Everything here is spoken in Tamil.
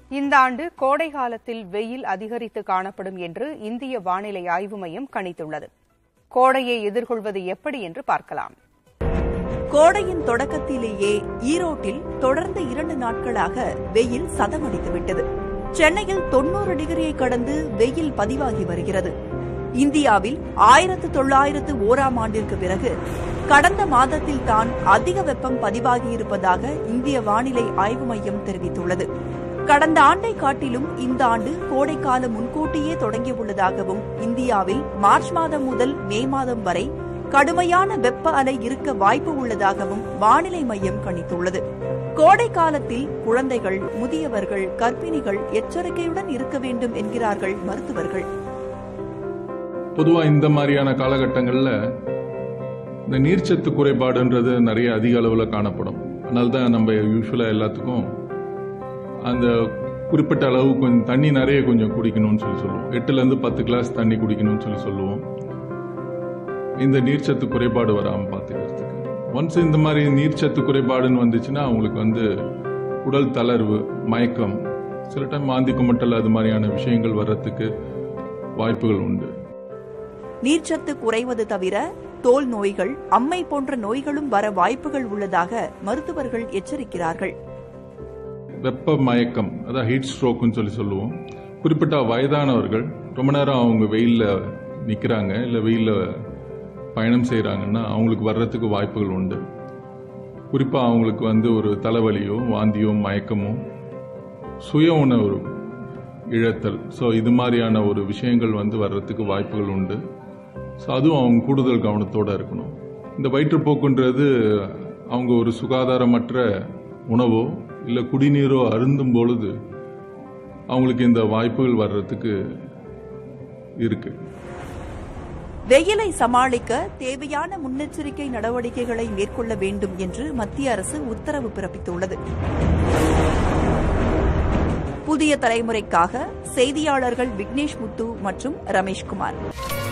இந்த ஆண்டு கோடை காலத்தில் வெயில் அதிகரித்து காணப்படும் என்று இந்திய வானிலை ஆய்வு மையம் கணித்துள்ளது கோடையை எதிர்கொள்வது எப்படி என்று பார்க்கலாம் கோடையின் தொடக்கத்திலேயே ஈரோட்டில் தொடர்ந்து இரண்டு நாட்களாக வெயில் சதமடித்துவிட்டது சென்னையில் தொன்னூறு டிகிரியை கடந்து வெயில் பதிவாகி வருகிறது இந்தியாவில் ஆயிரத்து தொள்ளாயிரத்து ஓராம் ஆண்டிற்கு பிறகு கடந்த மாதத்தில் தான் அதிக வெப்பம் பதிவாகியிருப்பதாக இந்திய வானிலை ஆய்வு மையம் தெரிவித்துள்ளது கடந்த ஆண்டை காட்டிலும் இந்த ஆண்டு கோடைக்காலம் முன்கூட்டியே தொடங்கியுள்ளதாகவும் இந்தியாவில் மார்ச் மாதம் முதல் மே மாதம் வரை கடுமையான வெப்ப அலை இருக்க வாய்ப்பு உள்ளதாகவும் வானிலை மையம் கணித்துள்ளது கோடை காலத்தில் குழந்தைகள் முதியவர்கள் கர்ப்பிணிகள் எச்சரிக்கையுடன் இருக்க வேண்டும் என்கிறார்கள் மருத்துவர்கள் பொதுவா இந்த மாதிரியான காலகட்டங்களில் இந்த நீர்ச்சத்து குறைபாடுன்றது நிறைய அதிக அளவில் காணப்படும் அதனால தான் நம்ம யூஸ்வலாக எல்லாத்துக்கும் அந்த குறிப்பிட்ட அளவு கொஞ்சம் தண்ணி நிறைய கொஞ்சம் குடிக்கணும்னு சொல்லி சொல்லுவோம் எட்டுலேருந்து பத்து கிளாஸ் தண்ணி குடிக்கணும்னு சொல்லி சொல்லுவோம் இந்த நீர்ச்சத்து குறைபாடு வராமல் பார்த்துக்கிறதுக்கு ஒன்ஸ் இந்த மாதிரி நீர்ச்சத்து குறைபாடுன்னு வந்துச்சுன்னா அவங்களுக்கு வந்து உடல் தளர்வு மயக்கம் சில டைம் வாந்தி குமட்டல் அது மாதிரியான விஷயங்கள் வர்றதுக்கு வாய்ப்புகள் உண்டு நீர்ச்சத்து குறைவது தவிர தோல் நோய்கள் அம்மை போன்ற நோய்களும் வர வாய்ப்புகள் உள்ளதாக மருத்துவர்கள் எச்சரிக்கிறார்கள் வெப்ப மயக்கம் அதாவது ஹீட் ஸ்ட்ரோக்குன்னு சொல்லி சொல்லுவோம் குறிப்பிட்ட வயதானவர்கள் ரொம்ப நேரம் அவங்க வெயிலில் நிற்கிறாங்க இல்லை வெயிலில் பயணம் செய்கிறாங்கன்னா அவங்களுக்கு வர்றதுக்கு வாய்ப்புகள் உண்டு குறிப்பாக அவங்களுக்கு வந்து ஒரு தலைவலியோ வாந்தியோ மயக்கமோ சுய உணவு இழத்தல் ஸோ இது மாதிரியான ஒரு விஷயங்கள் வந்து வர்றதுக்கு வாய்ப்புகள் உண்டு ஸோ அதுவும் அவங்க கூடுதல் கவனத்தோடு இருக்கணும் இந்த வயிற்றுப்போக்குன்றது அவங்க ஒரு சுகாதாரமற்ற உணவோ இல்லை குடிநீரோ அருந்தும் பொழுது அவங்களுக்கு இந்த வாய்ப்புகள் வர்றதுக்கு இருக்கு வெயிலை சமாளிக்க தேவையான முன்னெச்சரிக்கை நடவடிக்கைகளை மேற்கொள்ள வேண்டும் என்று மத்திய அரசு உத்தரவு பிறப்பித்துள்ளது புதிய தலைமுறைக்காக செய்தியாளர்கள் விக்னேஷ் முத்து மற்றும் ரமேஷ்குமார்